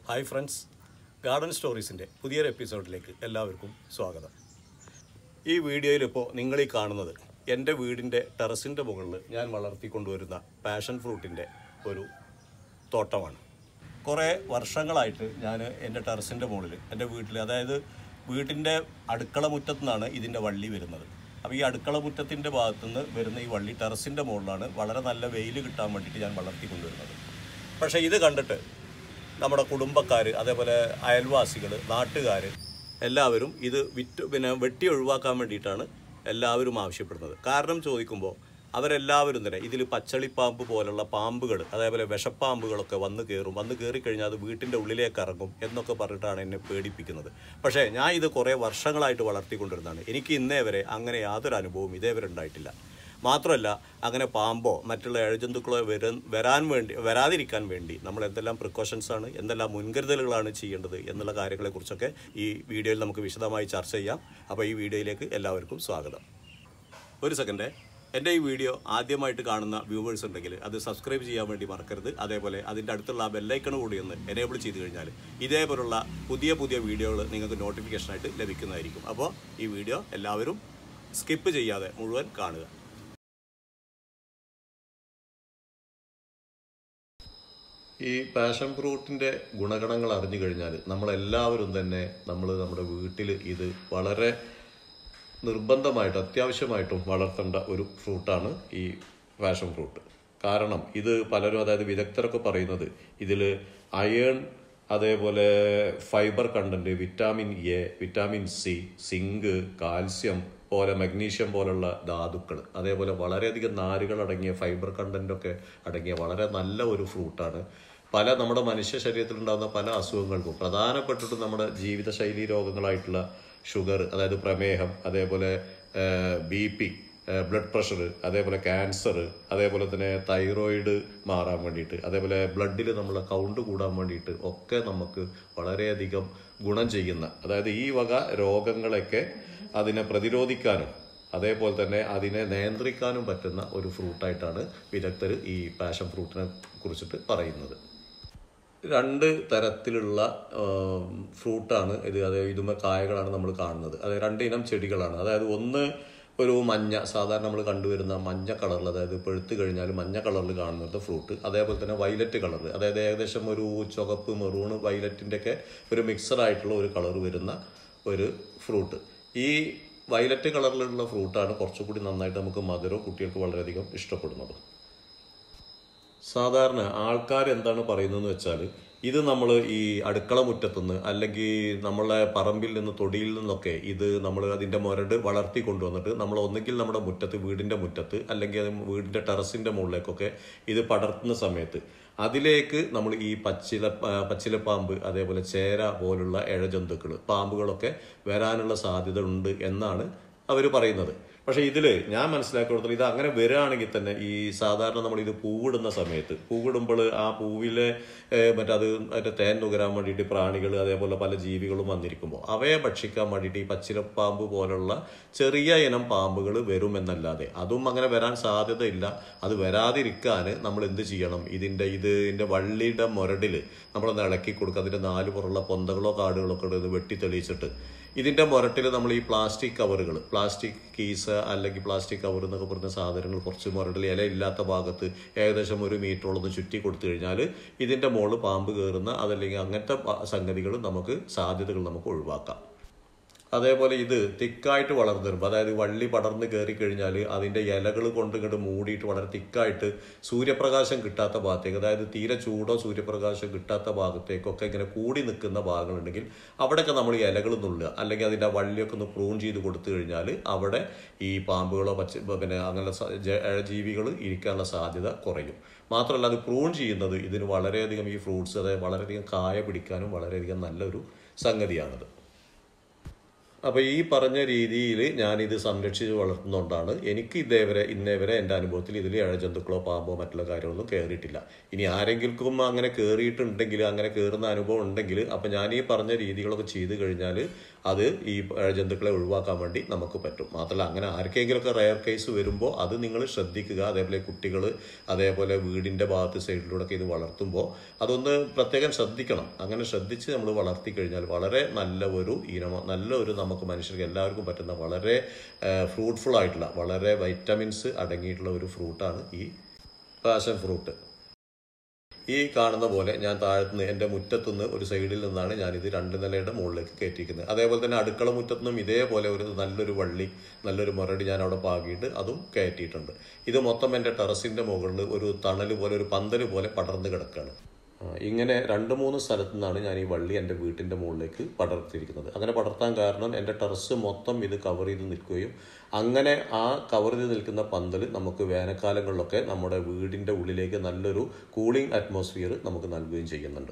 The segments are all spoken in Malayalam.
ഹായ് ഫ്രണ്ട്സ് ഗാർഡൻ സ്റ്റോറീസിൻ്റെ പുതിയൊരു എപ്പിസോഡിലേക്ക് എല്ലാവർക്കും സ്വാഗതം ഈ വീഡിയോയിൽ ഇപ്പോൾ നിങ്ങൾ ഈ കാണുന്നത് എൻ്റെ വീടിൻ്റെ ടെറസിൻ്റെ മുകളിൽ ഞാൻ വളർത്തിക്കൊണ്ടുവരുന്ന പാഷൻ ഫ്രൂട്ടിൻ്റെ ഒരു തോട്ടമാണ് കുറേ വർഷങ്ങളായിട്ട് ഞാൻ എൻ്റെ ടെറസിൻ്റെ മുകളിൽ എൻ്റെ വീട്ടിൽ അതായത് വീട്ടിൻ്റെ അടുക്കള മുറ്റത്തു നിന്നാണ് ഇതിൻ്റെ വള്ളി വരുന്നത് അപ്പോൾ ഈ അടുക്കള മുറ്റത്തിൻ്റെ ഭാഗത്തുനിന്ന് വരുന്ന ഈ വള്ളി ടെറസിൻ്റെ മുകളിലാണ് വളരെ നല്ല വെയിൽ കിട്ടാൻ വേണ്ടിയിട്ട് ഞാൻ വളർത്തിക്കൊണ്ടുവരുന്നത് പക്ഷേ ഇത് കണ്ടിട്ട് നമ്മുടെ കുടുംബക്കാർ അതേപോലെ അയൽവാസികൾ നാട്ടുകാർ എല്ലാവരും ഇത് വിറ്റ് പിന്നെ വെട്ടി ഒഴിവാക്കാൻ വേണ്ടിയിട്ടാണ് എല്ലാവരും ആവശ്യപ്പെടുന്നത് കാരണം ചോദിക്കുമ്പോൾ അവരെല്ലാവരും തന്നെ ഇതിൽ പച്ചളിപ്പാമ്പ് പോലുള്ള പാമ്പുകൾ അതേപോലെ വിഷപ്പാമ്പുകളൊക്കെ വന്ന് കയറും വന്ന് കയറിക്കഴിഞ്ഞാൽ അത് വീട്ടിൻ്റെ ഉള്ളിലേക്ക് ഇറങ്ങും എന്നൊക്കെ പറഞ്ഞിട്ടാണ് എന്നെ പേടിപ്പിക്കുന്നത് പക്ഷേ ഞാൻ ഇത് കുറേ വർഷങ്ങളായിട്ട് വളർത്തിക്കൊണ്ടിരുന്നതാണ് എനിക്ക് ഇന്നേ വരെ അങ്ങനെ യാതൊരു അനുഭവവും ഇതേവരെ ഉണ്ടായിട്ടില്ല മാത്രമല്ല അങ്ങനെ പാമ്പോ മറ്റുള്ള ഇഴജന്തുക്കളോ വര വരാൻ വേണ്ടി വരാതിരിക്കാൻ വേണ്ടി നമ്മൾ എന്തെല്ലാം പ്രിക്കോഷൻസ് ആണ് എന്തെല്ലാം മുൻകരുതലുകളാണ് ചെയ്യേണ്ടത് എന്നുള്ള കാര്യങ്ങളെക്കുറിച്ചൊക്കെ ഈ വീഡിയോയിൽ നമുക്ക് വിശദമായി ചർച്ച ചെയ്യാം അപ്പോൾ ഈ വീഡിയോയിലേക്ക് എല്ലാവർക്കും സ്വാഗതം ഒരു സെക്കൻഡ് എൻ്റെ ഈ വീഡിയോ ആദ്യമായിട്ട് കാണുന്ന വ്യൂവേഴ്സ് ഉണ്ടെങ്കിൽ അത് സബ്സ്ക്രൈബ് ചെയ്യാൻ വേണ്ടി മറക്കരുത് അതേപോലെ അതിൻ്റെ അടുത്തുള്ള ആ ബെല്ലൈക്കൺ കൂടി ഒന്ന് എനേബിൾ ചെയ്ത് കഴിഞ്ഞാൽ ഇതേപോലുള്ള പുതിയ പുതിയ വീഡിയോകൾ നിങ്ങൾക്ക് നോട്ടിഫിക്കേഷനായിട്ട് ലഭിക്കുന്നതായിരിക്കും അപ്പോൾ ഈ വീഡിയോ എല്ലാവരും സ്കിപ്പ് ചെയ്യാതെ മുഴുവൻ കാണുക ഈ പാഷൻ ഫ്രൂട്ടിൻ്റെ ഗുണഗണങ്ങൾ അറിഞ്ഞു കഴിഞ്ഞാൽ നമ്മളെല്ലാവരും തന്നെ നമ്മൾ നമ്മുടെ വീട്ടിൽ ഇത് വളരെ നിർബന്ധമായിട്ട് അത്യാവശ്യമായിട്ടും വളർത്തേണ്ട ഒരു ഫ്രൂട്ടാണ് ഈ പാഷൻ ഫ്രൂട്ട് കാരണം ഇത് പലരും അതായത് വിദഗ്ധരൊക്കെ പറയുന്നത് ഇതിൽ അയേൺ അതേപോലെ fibre content vitamin A vitamin C zinc calcium പോലെ മഗ്നീഷ്യം പോലുള്ള ധാതുക്കൾ അതേപോലെ വളരെയധികം നാരുകൾ അടങ്ങിയ ഫൈബർ കണ്ടന്റ് ഒക്കെ അടങ്ങിയ വളരെ നല്ല ഒരു ഫ്രൂട്ടാണ് പല നമ്മുടെ മനുഷ്യ ശരീരത്തിൽ ഉണ്ടാകുന്ന പല അസുഖങ്ങൾക്കും പ്രധാനപ്പെട്ടിട്ടും നമ്മുടെ ജീവിതശൈലി രോഗങ്ങളായിട്ടുള്ള ഷുഗർ അതായത് പ്രമേഹം അതേപോലെ ബി പി ബ്ലഡ് പ്രഷർ അതേപോലെ ക്യാൻസർ അതേപോലെ തന്നെ തൈറോയിഡ് മാറാൻ വേണ്ടിയിട്ട് അതേപോലെ ബ്ലഡിൽ നമ്മളെ കൗണ്ട് കൂടാൻ വേണ്ടിയിട്ട് ഒക്കെ നമുക്ക് വളരെയധികം ഗുണം ചെയ്യുന്ന അതായത് ഈ വക രോഗങ്ങളൊക്കെ അതിനെ പ്രതിരോധിക്കാനും അതേപോലെ തന്നെ അതിനെ നിയന്ത്രിക്കാനും പറ്റുന്ന ഒരു ഫ്രൂട്ടായിട്ടാണ് വിദഗ്ധർ ഈ പാഷൻ ഫ്രൂട്ടിനെ കുറിച്ചിട്ട് പറയുന്നത് രണ്ട് തരത്തിലുള്ള ഫ്രൂട്ടാണ് ഇത് അതായത് ഇതുമ കായകളാണ് നമ്മൾ കാണുന്നത് അതായത് രണ്ട് ഇനം ചെടികളാണ് അതായത് ഒന്ന് ഒരു മഞ്ഞ സാധാരണ നമ്മൾ കണ്ടുവരുന്ന മഞ്ഞ കളറിൽ അതായത് പെഴുത്ത് കഴിഞ്ഞാൽ മഞ്ഞ കളറിൽ കാണുന്നത് ഫ്രൂട്ട് അതേപോലെ തന്നെ വൈലറ്റ് കളർ അതായത് ഏകദേശം ഒരു ചുവപ്പ് മെറൂണ് വൈലറ്റിൻ്റെ ഒക്കെ ഒരു മിക്സർ ആയിട്ടുള്ള ഒരു കളർ വരുന്ന ഒരു ഫ്രൂട്ട് ഈ വയലറ്റ് കളറിലുള്ള ഫ്രൂട്ടാണ് കുറച്ചുകൂടി നന്നായിട്ട് നമുക്ക് മധുരവും കുട്ടികൾക്ക് വളരെയധികം ഇഷ്ടപ്പെടുന്നത് സാധാരണ ആൾക്കാർ എന്താണ് പറയുന്നതെന്ന് വെച്ചാൽ ഇത് നമ്മൾ ഈ അടുക്കള മുറ്റത്തുനിന്ന് അല്ലെങ്കിൽ നമ്മളെ പറമ്പിൽ നിന്ന് തൊടിയിൽ നിന്നൊക്കെ ഇത് നമ്മൾ അതിൻ്റെ മുരട് വളർത്തി കൊണ്ടുവന്നിട്ട് നമ്മൾ ഒന്നുകിൽ നമ്മുടെ മുറ്റത്ത് വീടിൻ്റെ മുറ്റത്ത് അല്ലെങ്കിൽ അത് വീടിൻ്റെ ടെറസിൻ്റെ മുകളിലേക്കൊക്കെ ഇത് പടർത്തുന്ന സമയത്ത് അതിലേക്ക് നമ്മൾ ഈ പച്ചില പച്ചിലപ്പാമ്പ് അതേപോലെ ചേര പോലുള്ള ഇഴജന്തുക്കൾ പാമ്പുകളൊക്കെ വരാനുള്ള സാധ്യത ഉണ്ട് എന്നാണ് അവർ പറയുന്നത് പക്ഷെ ഇതിൽ ഞാൻ മനസ്സിലാക്കിയെടുത്തോളം ഇത് അങ്ങനെ വരികയാണെങ്കിൽ തന്നെ ഈ സാധാരണ നമ്മൾ ഇത് പൂവിടുന്ന സമയത്ത് പൂവിടുമ്പോൾ ആ പൂവിലെ മറ്റത് മറ്റേ തേൻ നുകരാൻ വേണ്ടിയിട്ട് പ്രാണികൾ അതേപോലെ പല ജീവികളും വന്നിരിക്കുമ്പോൾ അവയെ ഭക്ഷിക്കാൻ വേണ്ടിയിട്ട് ഈ പച്ചിലപ്പാമ്പ് പോലുള്ള ചെറിയ ഇനം പാമ്പുകൾ വരുമെന്നല്ലാതെ അതും അങ്ങനെ വരാൻ സാധ്യതയില്ല അത് വരാതിരിക്കാൻ നമ്മൾ എന്ത് ചെയ്യണം ഇതിൻ്റെ ഇതിൻ്റെ വള്ളിയുടെ മുരടിൽ നമ്മളൊന്ന് ഇളക്കി കൊടുക്കുക അതിൻ്റെ നാല് പുറമുള്ള പൊന്തകളോ കാടുകളോ ഒക്കെ ഇത് വെട്ടി തെളിയിച്ചിട്ട് ഇതിൻ്റെ മുരട്ടിൽ നമ്മൾ ഈ പ്ലാസ്റ്റിക് കവറുകൾ പ്ലാസ്റ്റിക് കീസ് അല്ലെങ്കിൽ പ്ലാസ്റ്റിക് കവർ എന്നൊക്കെ പറഞ്ഞ സാധനങ്ങൾ കുറച്ച് മുരട്ടിൽ ഇല ഇല്ലാത്ത ഭാഗത്ത് ഏകദേശം ഒരു മീറ്ററോളൊന്ന് ചുറ്റി കൊടുത്തു കഴിഞ്ഞാൽ ഇതിൻ്റെ മുകളിൽ പാമ്പ് കയറുന്ന അതല്ലെങ്കിൽ അങ്ങനത്തെ സംഗതികൾ നമുക്ക് സാധ്യതകൾ നമുക്ക് ഒഴിവാക്കാം അതേപോലെ ഇത് തിക്കായിട്ട് വളർന്നു വരുമ്പോൾ അതായത് വള്ളി പടർന്ന് കയറി കഴിഞ്ഞാൽ അതിൻ്റെ ഇലകൾ കൊണ്ട് ഇങ്ങോട്ട് മൂടിയിട്ട് വളരെ തിക്കായിട്ട് സൂര്യപ്രകാശം കിട്ടാത്ത ഭാഗത്തേക്ക് അതായത് തീരെ ചൂടോ സൂര്യപ്രകാശം കിട്ടാത്ത ഭാഗത്തേക്കൊക്കെ ഇങ്ങനെ കൂടി നിൽക്കുന്ന ഭാഗങ്ങളുണ്ടെങ്കിൽ അവിടെയൊക്കെ നമ്മൾ ഈ ഇലകൾ നുള്ളുക അല്ലെങ്കിൽ അതിൻ്റെ വള്ളിയൊക്കെ ഒന്ന് പ്രൂൺ ചെയ്ത് കൊടുത്തു കഴിഞ്ഞാൽ അവിടെ ഈ പാമ്പുകളോ പച്ച പിന്നെ അങ്ങനെ ജീവികൾ ഇരിക്കാനുള്ള സാധ്യത കുറയും മാത്രമല്ല അത് പ്രൂൺ ചെയ്യുന്നത് ഇതിന് വളരെയധികം ഈ ഫ്രൂട്ട്സ് അതായത് വളരെയധികം കായ പിടിക്കാനും വളരെയധികം നല്ലൊരു സംഗതിയാണത് അപ്പോൾ ഈ പറഞ്ഞ രീതിയിൽ ഞാനിത് സംരക്ഷിച്ച് വളർത്തുന്നതുകൊണ്ടാണ് എനിക്ക് ഇതേവരെ ഇന്നേവരെ എൻ്റെ അനുഭവത്തിൽ ഇതിൽ ഇഴജന്തുക്കളോ പാമ്പോ മറ്റുള്ള കാര്യങ്ങളൊന്നും കയറിയിട്ടില്ല ഇനി ആരെങ്കിലും അങ്ങനെ കയറിയിട്ടുണ്ടെങ്കിൽ അങ്ങനെ കയറുന്ന അനുഭവം ഉണ്ടെങ്കിൽ അപ്പം ഞാൻ ഈ പറഞ്ഞ രീതികളൊക്കെ ചെയ്തു കഴിഞ്ഞാൽ അത് ഈ ഇഴജന്തുക്കളെ ഒഴിവാക്കാൻ വേണ്ടി നമുക്ക് പറ്റും മാത്രമല്ല അങ്ങനെ ആർക്കെങ്കിലുമൊക്കെ റയർ കേസ് വരുമ്പോൾ അത് നിങ്ങൾ ശ്രദ്ധിക്കുക അതേപോലെ കുട്ടികൾ അതേപോലെ വീടിൻ്റെ ഭാഗത്ത് സൈഡിലൂടെ ഇത് വളർത്തുമ്പോൾ അതൊന്ന് പ്രത്യേകം ശ്രദ്ധിക്കണം അങ്ങനെ ശ്രദ്ധിച്ച് നമ്മൾ വളർത്തി കഴിഞ്ഞാൽ വളരെ നല്ല ഒരു ഇനം നല്ല ഒരു നമുക്ക് മനുഷ്യർക്ക് എല്ലാവർക്കും പറ്റുന്ന വളരെ ഫ്രൂട്ട്ഫുൾ ആയിട്ടുള്ള വളരെ വൈറ്റമിൻസ് അടങ്ങിയിട്ടുള്ള ഒരു ഫ്രൂട്ടാണ് ഈ പാഷൻ ഫ്രൂട്ട് ഈ കാണുന്ന പോലെ ഞാൻ താഴത്തുനിന്ന് എൻ്റെ മുറ്റത്തുനിന്ന് ഒരു സൈഡിൽ നിന്നാണ് ഞാനിത് രണ്ട് നിലയുടെ മുകളിലേക്ക് കയറ്റിയിരിക്കുന്നത് അതേപോലെ തന്നെ അടുക്കള മുറ്റത്തുനിന്നും ഇതേപോലെ ഒരു നല്ലൊരു വള്ളി നല്ലൊരു മുരടി ഞാൻ അവിടെ പാകിയിട്ട് അതും കയറ്റിയിട്ടുണ്ട് ഇത് മൊത്തം എൻ്റെ ടെറസിൻ്റെ മുകളിൽ ഒരു തണൽ പോലെ ഒരു പന്തൽ പോലെ പടർന്ന് കിടക്കുകയാണ് ആ, ഇങ്ങനെ രണ്ട് മൂന്ന് സ്ഥലത്തു നിന്നാണ് ഞാൻ ഈ വള്ളി എൻ്റെ വീട്ടിൻ്റെ മുകളിലേക്ക് പടർത്തിയിരിക്കുന്നത് അങ്ങനെ പടർത്താൻ കാരണം എൻ്റെ ടെറസ് മൊത്തം ഇത് കവർ ചെയ്ത് നിൽക്കുകയും അങ്ങനെ ആ കവർ ചെയ്ത് നിൽക്കുന്ന പന്തൽ നമുക്ക് വേനൽക്കാലങ്ങളിലൊക്കെ നമ്മുടെ വീടിൻ്റെ ഉള്ളിലേക്ക് നല്ലൊരു കൂളിംഗ് അറ്റ്മോസ്ഫിയർ നമുക്ക് നൽകുകയും ചെയ്യുന്നുണ്ട്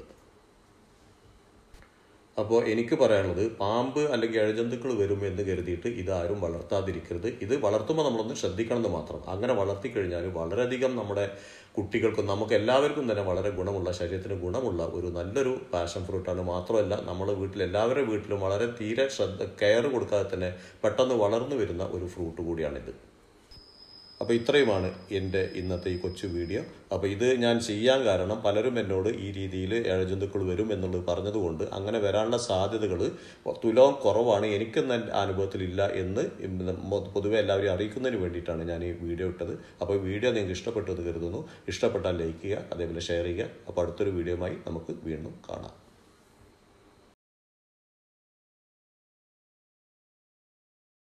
അപ്പോൾ എനിക്ക് പറയാനുള്ളത് പാമ്പ് അല്ലെങ്കിൽ ഇഴജന്തുക്കൾ വരും എന്ന് കരുതിയിട്ട് ഇതാരും വളർത്താതിരിക്കരുത് ഇത് വളർത്തുമ്പോൾ നമ്മളൊന്ന് ശ്രദ്ധിക്കണം എന്ന് മാത്രം അങ്ങനെ വളർത്തി കഴിഞ്ഞാൽ വളരെയധികം നമ്മുടെ കുട്ടികൾക്കും നമുക്ക് എല്ലാവർക്കും തന്നെ വളരെ ഗുണമുള്ള ശരീരത്തിന് ഗുണമുള്ള ഒരു നല്ലൊരു പാഷൻ ഫ്രൂട്ടാണ് മാത്രമല്ല നമ്മുടെ വീട്ടിൽ എല്ലാവരുടെ വീട്ടിലും വളരെ തീരെ ശ്രദ്ധ കെയർ കൊടുക്കാതെ തന്നെ പെട്ടെന്ന് വളർന്നു വരുന്ന ഒരു ഫ്രൂട്ട് കൂടിയാണിത് അപ്പോൾ ഇത്രയുമാണ് എൻ്റെ ഇന്നത്തെ ഈ കൊച്ചു വീഡിയോ അപ്പോൾ ഇത് ഞാൻ ചെയ്യാൻ കാരണം പലരും എന്നോട് ഈ രീതിയിൽ ഇഴജന്തുക്കൾ വരും എന്നുള്ളത് പറഞ്ഞതുകൊണ്ട് അങ്ങനെ വരാനുള്ള സാധ്യതകൾ തുലവും കുറവാണ് എനിക്കെന്ന അനുഭവത്തിലില്ല എന്ന് പൊതുവെ എല്ലാവരെയും അറിയിക്കുന്നതിന് വേണ്ടിയിട്ടാണ് ഞാൻ ഈ വീഡിയോ ഇട്ടത് അപ്പോൾ വീഡിയോ നിങ്ങൾക്ക് ഇഷ്ടപ്പെട്ടത് കരുതുന്നു ഇഷ്ടപ്പെട്ടാൽ ലൈക്ക് ചെയ്യുക അതേപോലെ ഷെയർ ചെയ്യുക അപ്പോൾ അടുത്തൊരു വീഡിയോയുമായി നമുക്ക് വീണ്ടും കാണാം